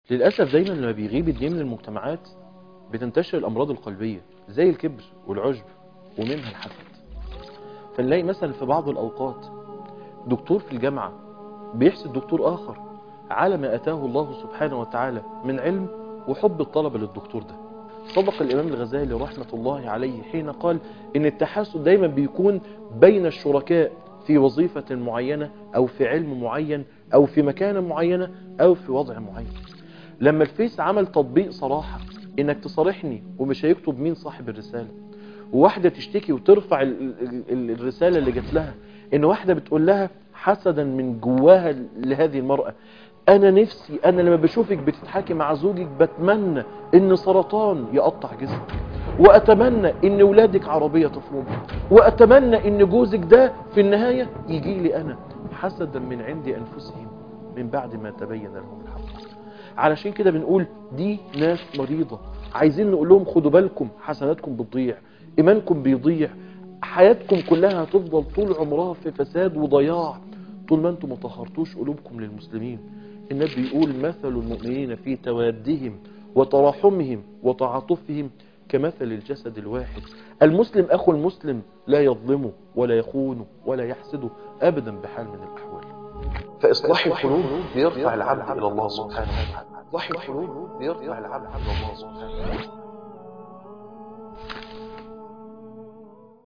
للأسف دايما لما بيغيب الدين من المجتمعات بتنتشر الأمراض القلبية زي الكبر والعجب ومنها الحسد فنلاقي مثلا في بعض الأوقات دكتور في الجامعة بيحسد دكتور آخر على ما أتاه الله سبحانه وتعالى من علم وحب الطلبة للدكتور ده صدق الإمام الغزالي رحمة الله عليه حين قال إن التحاسد دايما بيكون بين الشركاء في وظيفة معينة أو في علم معين أو في مكانة معينة أو في وضع معين لما الفيس عمل تطبيق صراحة إنك تصارحني ومش هيكتب مين صاحب الرسالة وواحدة تشتكي وترفع ال ال الرسالة اللي جات لها إن واحدة بتقول لها حسدا من جواها لهذه المرأة انا نفسي انا لما بشوفك بتتحاكي مع زوجك بتمنى ان سرطان يقطع جسمك واتمنى ان ولادك عربية تفرمك واتمنى ان جوزك ده في النهاية يجي لي انا حسدا من عند انفسهم من بعد ما تبين لهم الحق علشان كده بنقول دي ناس مريضة عايزين نقول لهم خدوا بالكم حسناتكم بتضيع ايمانكم بيضيع حياتكم كلها هتفضل طول عمرها في فساد وضياع طول ما انتم ما طهرتوش قلوبكم للمسلمين النبي بيقول مثل المؤمنين في توادهم وتراحمهم وتعاطفهم كمثل الجسد الواحد المسلم أخو المسلم لا يظلمه ولا يخونه ولا يحسده أبدا بحال من الأحوال فإصلاح القلوب بيرفع العبد إلى الله سبحانه وتعالى إصلاح القلوب بيرفع العبد إلى الله سبحانه وتعالى